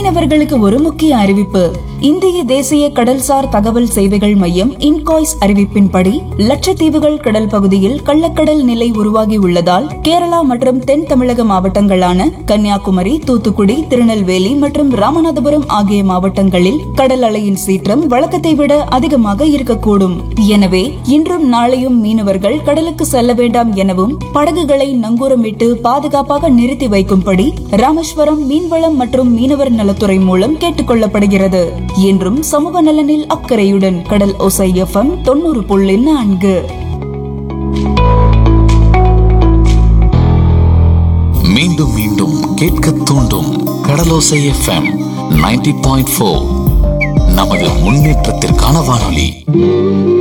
மீனவர்களுக்கு ஒரு முக்கிய அறிவிப்பு இந்திய தேசிய கடல்சார் தகவல் சேவைகள் மையம் இன்காய்ஸ் அறிவிப்பின்படி லட்சத்தீவுகள் கடல் பகுதியில் கள்ளக்கடல் நிலை உருவாகி உள்ளதால் கேரளா மற்றும் தென் தமிழக மாவட்டங்களான கன்னியாகுமரி தூத்துக்குடி திருநெல்வேலி மற்றும் ராமநாதபுரம் ஆகிய மாவட்டங்களில் கடல் அலையின் சீற்றம் வழக்கத்தை விட அதிகமாக இருக்கக்கூடும் எனவே இன்றும் நாளையும் மீனவர்கள் கடலுக்கு செல்ல வேண்டாம் எனவும் படகுகளை நங்கூரமிட்டு பாதுகாப்பாக நிறுத்தி வைக்கும்படி ராமேஸ்வரம் மீன்வளம் மற்றும் மீனவர் நலத்துறை மூலம் கேட்டுக் கொள்ளப்படுகிறது என்றும் சமூக நலனில் அக்கறையுடன் கடல் ஒசை எஃப்எம் தொண்ணூறு புள்ளி நான்கு மீண்டும் மீண்டும் கேட்க தூண்டும் கடலோசை எஃப்எம் 90.4 பாயிண்ட் நமது முன்னேற்றத்திற்கான வானொலி